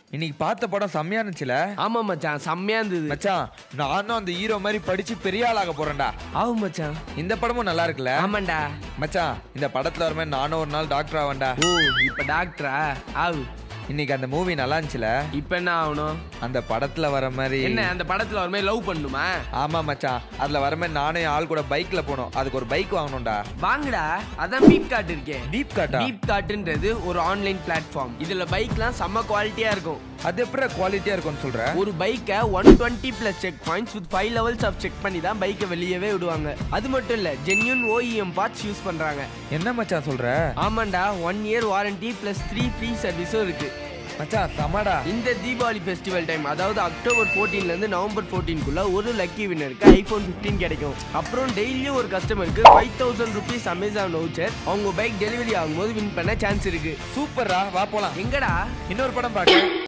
இன்னைக்கு பார்த்த படம் செம்மையா இருந்துச்சுல ஆமா மச்சான் செம்மையா இருந்தது மச்சான் நானும் அந்த ஹீரோ மாதிரி படிச்சு பெரிய ஆளாக போறேன்டா ஆவும் மச்சான் இந்த படமும் நல்லா இருக்குல்ல ஆமாண்டா மச்சான் இந்த படத்துல வரமே நானும் ஒரு நாள் டாக்டர் ஆவேன்டா ஓ இப்ப டாக்டரா ஆவு இன்னைக்கு அந்த மூவி நல்லா இருந்துச்சுல இப்ப என்ன ஆகணும் அந்த படத்துல வர மாதிரி என்ன அந்த படத்துல ஒரு மாதிரி லவ் பண்ணுமா ஆமா மச்சான் அதுல வர மாதிரி நானும் என் ஆள் கூட பைக்ல போனோம் அதுக்கு ஒரு பைக் வாங்கணும்டா வாங்குடா அதான் பீப் கார்ட் இருக்கே டீப் காட்டா பீப் கார்ட்ன்றது ஒரு ஆன்லைன் பிளாட்ஃபார்ம் இதுல பைக்லாம் செம்ம குவாலிட்டியா இருக்கும் அது எப்படி குவாலிட்டியா இருக்கும்னு சொல்ற ஒரு பைக்கை one twenty plus check points with five levels of check பண்ணி தான் பைக்கை வெளியவே விடுவாங்க அது மட்டும் இல்ல ஜென்யூன் ஓஇஎம் பார்ட்ஸ் யூஸ் பண்றாங்க என்ன மச்சான் சொல்ற ஆமாண்டா one year warranty plus three free சர்வீஸும் இருக்கு மச்சான் சமடா இந்த தீபாவளி ஃபெஸ்டிவல் டைம் அதாவது அக்டோபர் 14 ல இருந்து நவம்பர் 14 குள்ள ஒரு லக்கி வின்னருக்கு ஐபோன் 15 கிடைக்கும் அப்புறம் டெய்லியும் ஒரு கஸ்டமருக்கு five thousand rupees Amazon voucher அவங்க பைக் டெலிவரி ஆகும்போது வின் பண்ண சான்ஸ் இருக்கு சூப்பர்ரா வா போலாம் எங்கடா இன்னொரு படம் பார்க்க